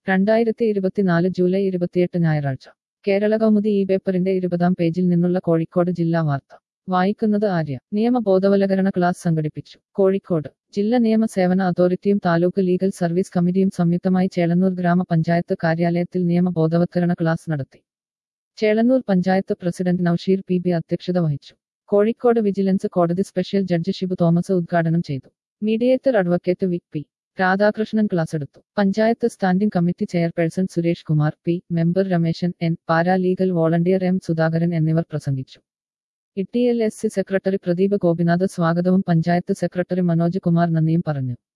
രണ്ടായിരത്തി ഇരുപത്തിനാല് ജൂലൈ ഇരുപത്തിയെട്ട് ഞായറാഴ്ച കേരള കൗമുദി ഈ പേപ്പറിന്റെ ഇരുപതാം പേജിൽ നിന്നുള്ള കോഴിക്കോട് ജില്ലാ വാർത്ത വായിക്കുന്നത് ആര്യ നിയമ ബോധവൽക്കരണ ക്ലാസ് സംഘടിപ്പിച്ചു കോഴിക്കോട് ജില്ലാ നിയമ സേവന അതോറിറ്റിയും താലൂക്ക് ലീഗൽ സർവീസ് കമ്മിറ്റിയും സംയുക്തമായി ചേളന്നൂർ ഗ്രാമപഞ്ചായത്ത് കാര്യാലയത്തിൽ നിയമ ബോധവത്കരണ ക്ലാസ് നടത്തി Chelannur panchayat president Naushir P B അധ്യക്ഷത വഹിച്ചു കോഴിക്കോട് വിജിലൻസ് കോടതി സ്പെഷ്യൽ ജഡ്ജി ഷിബു തോമസ് ഉദ്ഘാടനം ചെയ്തു mediator advocate V P Radhakrishnan class എടുത്തു panchayat standing committee chairperson Suresh Kumar P member Rameshan N paralegal volunteer M Sudhakaran എന്നിവർ പ്രസംഗിച്ചു E T L S C secretary Pradeep Gopinath സ്വാഗതവും പഞ്ചായത്ത് സെക്രട്ടറി മനോജ് കുമാർ നന്ദിയും പറഞ്ഞു